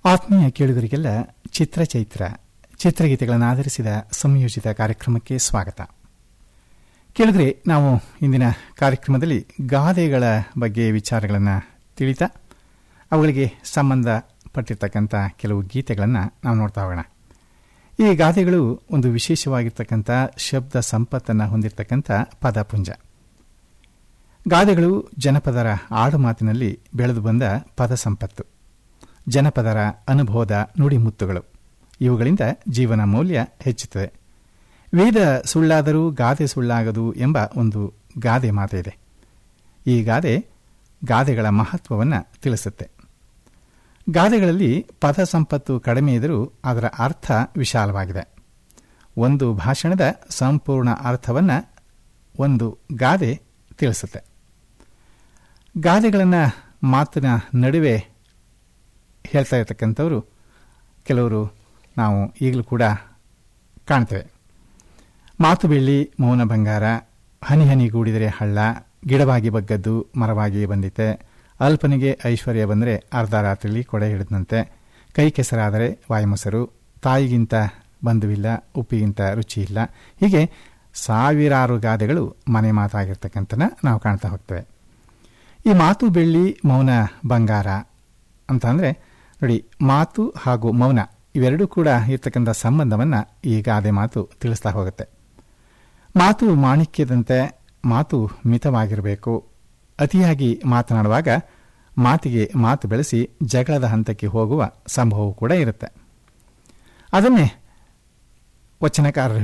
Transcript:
ಆತ್ಮೀಯ ಕೇಳುಗರಿಗೆಲ್ಲ ಚಿತ್ರಚೈತ್ರ ಚಿತ್ರಗೀತೆಗಳನ್ನು ಆಧರಿಸಿದ ಸಂಯೋಜಿತ ಕಾರ್ಯಕ್ರಮಕ್ಕೆ ಸ್ವಾಗತ ಕೇಳಿದ್ರೆ ನಾವು ಇಂದಿನ ಕಾರ್ಯಕ್ರಮದಲ್ಲಿ ಗಾದೆಗಳ ಬಗ್ಗೆ ವಿಚಾರಗಳನ್ನು ತಿಳಿತಾ ಅವುಗಳಿಗೆ ಸಂಬಂಧಪಟ್ಟಿರ್ತಕ್ಕಂಥ ಕೆಲವು ಗೀತೆಗಳನ್ನು ನಾವು ನೋಡ್ತಾ ಹೋಗೋಣ ಈ ಗಾದೆಗಳು ಒಂದು ವಿಶೇಷವಾಗಿರ್ತಕ್ಕಂಥ ಶಬ್ದ ಸಂಪತ್ತನ್ನು ಹೊಂದಿರತಕ್ಕಂಥ ಪದಪುಂಜ ಗಾದೆಗಳು ಜನಪದರ ಆಡುಮಾತಿನಲ್ಲಿ ಬೆಳೆದು ಬಂದ ಪದ ಸಂಪತ್ತು ಜನಪದರ ಅನುಭವದ ನುಡಿಮುತ್ತುಗಳು ಇವುಗಳಿಂದ ಜೀವನ ಮೌಲ್ಯ ಹೆಚ್ಚುತ್ತದೆ ವೇದ ಸುಳ್ಳಾದರೂ ಗಾದೆ ಸುಳ್ಳಾಗದು ಎಂಬ ಒಂದು ಗಾದೆ ಮಾತಿದೆ ಈ ಗಾದೆ ಗಾದೆಗಳ ಮಹತ್ವವನ್ನು ತಿಳಿಸುತ್ತೆ ಗಾದೆಗಳಲ್ಲಿ ಪದ ಸಂಪತ್ತು ಕಡಿಮೆ ಇದ್ದರೂ ಅದರ ಅರ್ಥ ವಿಶಾಲವಾಗಿದೆ ಒಂದು ಭಾಷಣದ ಸಂಪೂರ್ಣ ಅರ್ಥವನ್ನು ಒಂದು ಗಾದೆ ತಿಳಿಸುತ್ತೆ ಗಾದೆಗಳನ್ನು ಮಾತಿನ ನಡುವೆ ಹೇಳ್ತಾ ಇರತಕ್ಕಂಥವರು ಕೆಲವರು ನಾವು ಈಗಲೂ ಕೂಡ ಕಾಣ್ತೇವೆ ಮಾತು ಬೆಳ್ಳಿ ಮೌನ ಬಂಗಾರ ಹನಿ ಹನಿ ಗೂಡಿದರೆ ಹಳ್ಳ ಗಿಡವಾಗಿ ಬಗ್ಗದ್ದು ಮರವಾಗಿ ಬಂದಿತೆ ಅಲ್ಪನಿಗೆ ಐಶ್ವರ್ಯ ಬಂದರೆ ಅರ್ಧ ರಾತ್ರಿಲಿ ಕೊಡೆ ಹಿಡಿದಂತೆ ಕೈ ಕೆಸರಾದರೆ ವಾಯುಮೊಸರು ತಾಯಿಗಿಂತ ಬಂಧುವಿಲ್ಲ ಉಪ್ಪಿಗಿಂತ ರುಚಿ ಇಲ್ಲ ಹೀಗೆ ಸಾವಿರಾರು ಗಾದೆಗಳು ಮನೆ ಮಾತಾಗಿರ್ತಕ್ಕಂಥ ನಾವು ಕಾಣ್ತಾ ಹೋಗ್ತೇವೆ ಈ ಮಾತು ಬೆಳ್ಳಿ ಮೌನ ಬಂಗಾರ ಅಂತ ಅಂದರೆ ನೋಡಿ ಮಾತು ಹಾಗೂ ಮೌನ ಇವೆರಡೂ ಕೂಡ ಇರ್ತಕ್ಕಂಥ ಸಂಬಂಧವನ್ನು ಈ ಗಾದೆ ಮಾತು ತಿಳಿಸ್ತಾ ಹೋಗುತ್ತೆ ಮಾತು ಮಾಣಿಕ್ಯದಂತೆ ಮಾತು ಮಿತವಾಗಿರಬೇಕು ಅತಿಯಾಗಿ ಮಾತನಾಡುವಾಗ ಮಾತಿಗೆ ಮಾತು ಬೆಳೆಸಿ ಜಗಳದ ಹಂತಕ್ಕೆ ಹೋಗುವ ಸಂಭವವೂ ಕೂಡ ಇರುತ್ತೆ ಅದನ್ನೇ ವಚನಕಾರರು